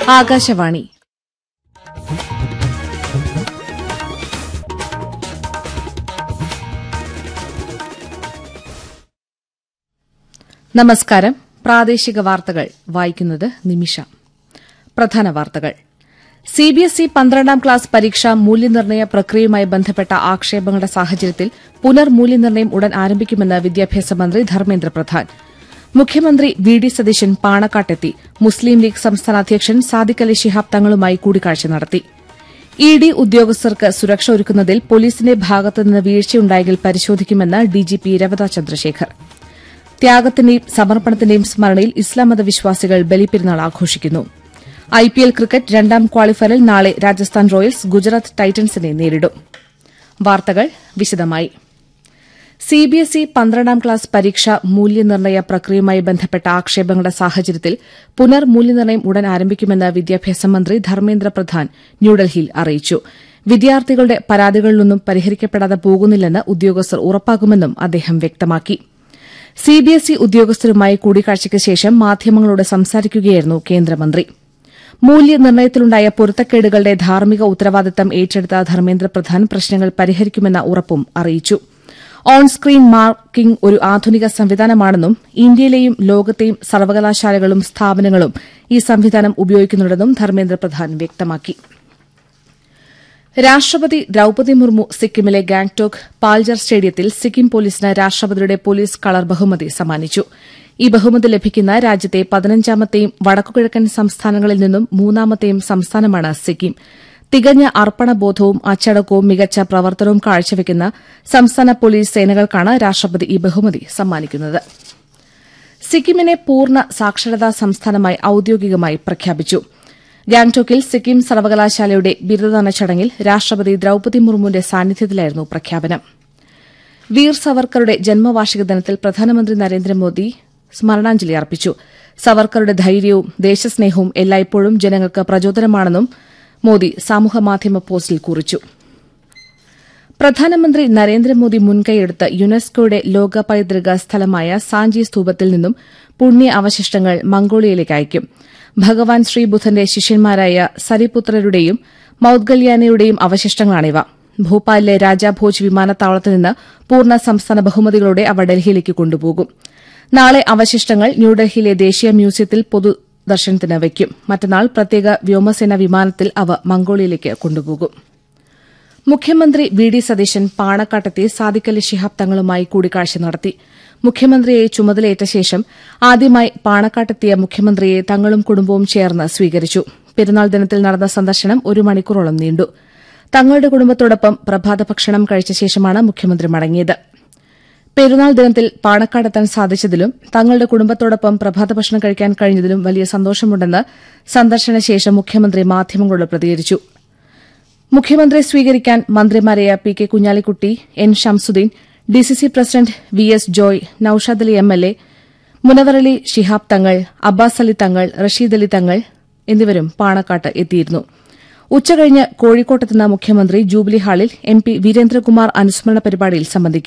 ആകാശവാണി നമസ്കാരം പ്രാദേശിക വാർത്തകൾ വായിക്കുന്നത് നിമിഷ പ്രധാന വാർത്തകൾ സിബിഎസ്ഇ പന്ത്രണ്ടാം ക്ലാസ് പരീക്ഷ മൂല്യനിർണ്ണയ പ്രക്രിയയുമായി ബന്ധപ്പെട്ട ആക്ഷേപങ്ങളുടെ സാഹചര്യത്തിൽ പുനർമൂല്യനിർണ്ണയം ഉടൻ ആരംഭിക്കുമെന്ന് വിദ്യാഭ്യാസ മന്ത്രി ധർമ്മേന്ദ്ര പ്രധാൻ മുഖ്യമന്ത്രി വി ഡി സതീശൻ പാണക്കാട്ടെത്തി മുസ്ലിം ലീഗ് സംസ്ഥാന അധ്യക്ഷൻ സാദിഖ് അലി ശിഹാബ് തങ്ങളുമായി കൂടിക്കാഴ്ച നടത്തി ഇ ഡി ഉദ്യോഗസ്ഥർക്ക് സുരക്ഷ ഒരുക്കുന്നതിൽ പോലീസിന്റെ ഭാഗത്തുനിന്ന് വീഴ്ചയുണ്ടായെങ്കിൽ പരിശോധിക്കുമെന്ന് ഡിജിപി രവത ചന്ദ്രശേഖർ ത്യാഗത്തിന്റെയും സമർപ്പണത്തിന്റെയും സ്മരണയിൽ ഇസ്ലാം മത വിശ്വാസികൾ ബലിപ്പെരുന്നാൾ ആഘോഷിക്കുന്നു ഐപിഎൽ ക്രിക്കറ്റ് രണ്ടാം ക്വാളിഫയറിൽ നാളെ രാജസ്ഥാൻ റോയൽസ് ഗുജറാത്ത് ടൈറ്റൻസിനെ നേരിടും വാർത്തകൾ വിശദമായി സിബിഎസ്ഇ പന്ത്രണ്ടാം ക്ലാസ് പരീക്ഷ മൂല്യനിർണ്ണയ പ്രക്രിയയുമായി ബന്ധപ്പെട്ട ആക്ഷേപങ്ങളുടെ സാഹചര്യത്തിൽ പുനർമൂല്യനിർണ്ണയം ഉടൻ ആരംഭിക്കുമെന്ന് വിദ്യാഭ്യാസ മന്ത്രി ധർമ്മേന്ദ്ര പ്രധാൻ ന്യൂഡൽഹിയിൽ അറിയിച്ചു വിദ്യാർത്ഥികളുടെ പരാതികളിലൊന്നും പരിഹരിക്കപ്പെടാതെ പോകുന്നില്ലെന്ന് ഉദ്യോഗസ്ഥർ ഉറപ്പാക്കുമെന്നും അദ്ദേഹം വ്യക്തമാക്കി സിബിഎസ്ഇ ഉദ്യോഗസ്ഥരുമായി കൂടിക്കാഴ്ചയ്ക്ക് ശേഷം മാധ്യമങ്ങളോട് സംസാരിക്കുകയായിരുന്നു കേന്ദ്രമന്ത്രി മൂല്യനിർണ്ണയത്തിലുണ്ടായ പൊരുത്തക്കേടുകളുടെ ധാർമ്മിക ഉത്തരവാദിത്തം ഏറ്റെടുത്ത ധർമ്മേന്ദ്ര പ്രധാൻ പ്രശ്നങ്ങൾ പരിഹരിക്കുമെന്ന ഉറപ്പും അറിയിച്ചു ഓൺ സ്ക്രീൻ മാർക്കിംഗ് ഒരു ആധുനിക സംവിധാനമാണെന്നും ഇന്ത്യയിലെയും ലോകത്തെയും സർവകലാശാലകളും സ്ഥാപനങ്ങളും ഈ സംവിധാനം ഉപയോഗിക്കുന്നുണ്ടെന്നും ധർമ്മേന്ദ്ര പ്രധാൻ വ്യക്തമാക്കി രാഷ്ട്രപതി ദ്രൌപദി മുർമു സിക്കിമിലെ ഗാംഗ്ടോക്ക് പാൽജർ സ്റ്റേഡിയത്തിൽ സിക്കിം പോലീസിന് രാഷ്ട്രപതിയുടെ പോലീസ് കളർ ബഹുമതി സമ്മാനിച്ചു ഈ ബഹുമതി ലഭിക്കുന്ന രാജ്യത്തെ പതിനഞ്ചാമത്തെയും വടക്കുകിഴക്കൻ സംസ്ഥാനങ്ങളിൽ നിന്നും മൂന്നാമത്തെയും സംസ്ഥാനമാണ് സിക്കിം തികഞ്ഞ അർപ്പണബോധവും അച്ചടക്കവും മികച്ച പ്രവർത്തനവും കാഴ്ചവെക്കുന്ന സംസ്ഥാന പോലീസ് സേനകൾക്കാണ് രാഷ്ട്രപതി ഈ ബഹുമതി സമ്മാനിക്കുന്നത് സിക്കിമിനെ പൂർണ്ണ സാക്ഷരതാ സംസ്ഥാനമായി ഔദ്യോഗികമായി പ്രഖ്യാപിച്ചു ഗാംഗ്ടോക്കിൽ സിക്കിം സർവകലാശാലയുടെ ബിരുദദാന ചടങ്ങിൽ രാഷ്ട്രപതി ദ്രൌപദി മുർമുവിന്റെ സാന്നിധ്യത്തിലായിരുന്നു പ്രഖ്യാപനം വീർ സവർക്കറുടെ ജന്മവാർഷിക ദിനത്തിൽ പ്രധാനമന്ത്രി നരേന്ദ്രമോദി സ്മരണാഞ്ജലി അർപ്പിച്ചു സവർക്കറുടെ ധൈര്യവും ദേശസ്നേഹവും എല്ലായ്പ്പോഴും ജനങ്ങൾക്ക് പ്രചോദനമാണെന്നും മോദി സാമൂഹ്യമാധ്യമ പോസ്റ്റിൽ കുറിച്ചു പ്രധാനമന്ത്രി നരേന്ദ്രമോദി മുൻകൈയെടുത്ത് യുനെസ്കോയുടെ ലോക പൈതൃക സ്ഥലമായ സാഞ്ചി സ്തൂപത്തിൽ നിന്നും പുണ്യ അവശിഷ്ടങ്ങൾ മംഗോളിയയിലേക്ക് അയക്കും ഭഗവാൻ ശ്രീബുദ്ധന്റെ ശിഷ്യന്മാരായ സരിപുത്രരുടെയും മൌദ്ഗല്യാനയുടെയും അവശിഷ്ടങ്ങളാണിവ ഭോപ്പാലിലെ രാജാഭോജ് വിമാനത്താവളത്തിൽ നിന്ന് പൂർണ്ണ സംസ്ഥാന ബഹുമതികളോടെ അവ ഡൽഹിയിലേക്ക് കൊണ്ടുപോകും നാളെ അവശിഷ്ടങ്ങൾ ന്യൂഡൽഹിയിലെ ദേശീയ മ്യൂസിയത്തിൽ പൊതുദർശനത്തിന് വയ്ക്കും മറ്റന്നാൾ പ്രത്യേക വ്യോമസേന വിമാനത്തിൽ അവ മംഗോളിയയിലേക്ക് കൊണ്ടുപോകും മുഖ്യമന്ത്രി വി ഡി സതീശൻ പാണക്കാട്ടെത്തി സാദിഖ് അലി ശിഹാബ് തങ്ങളുമായി കൂടിക്കാഴ്ച നടത്തി മുഖ്യമന്ത്രിയെ ചുമതലയേറ്റ ശേഷം ആദ്യമായി പാണക്കാട്ടെത്തിയ മുഖ്യമന്ത്രിയെ തങ്ങളും കുടുംബവും ചേർന്ന് സ്വീകരിച്ചു പെരുന്നാൾ ദിനത്തിൽ നടന്ന സന്ദർശനം ഒരു മണിക്കൂറോളം നീണ്ടു തങ്ങളുടെ കുടുംബത്തോടൊപ്പം പ്രഭാത ഭക്ഷണം കഴിച്ച ശേഷമാണ് മുഖ്യമന്ത്രി മടങ്ങിയത് പെരുന്നാൾ ദിനത്തിൽ പാണക്കാടെത്താൻ സാധിച്ചതിലും തങ്ങളുടെ കുടുംബത്തോടൊപ്പം പ്രഭാത ഭക്ഷണം കഴിക്കാൻ കഴിഞ്ഞതിലും വലിയ സന്തോഷമുണ്ടെന്ന് സന്ദർശനശേഷം മുഖ്യമന്ത്രി മാധ്യമങ്ങളോട് പ്രതികരിച്ചു മുഖ്യമന്ത്രിയെ സ്വീകരിക്കാൻ മന്ത്രിമാരായ P K Kunhalikutty N Shamsuddin DCC president V S Joy Noushad Ali M L A Munavvarali Shihab Thangal Abbas Ali തങ്ങൾ റഷീദ് അലി തങ്ങൾ എന്നിവരും പാണക്കാട്ട് എത്തിയിരുന്നു ഉച്ചകഴിഞ്ഞ് കോഴിക്കോട്ടെത്തുന്ന മുഖ്യമന്ത്രി ജൂബിലി ഹാളിൽ എം പി വീരേന്ദ്രകുമാർ അനുസ്മരണ പരിപാടിയിൽ സംബന്ധിക്കും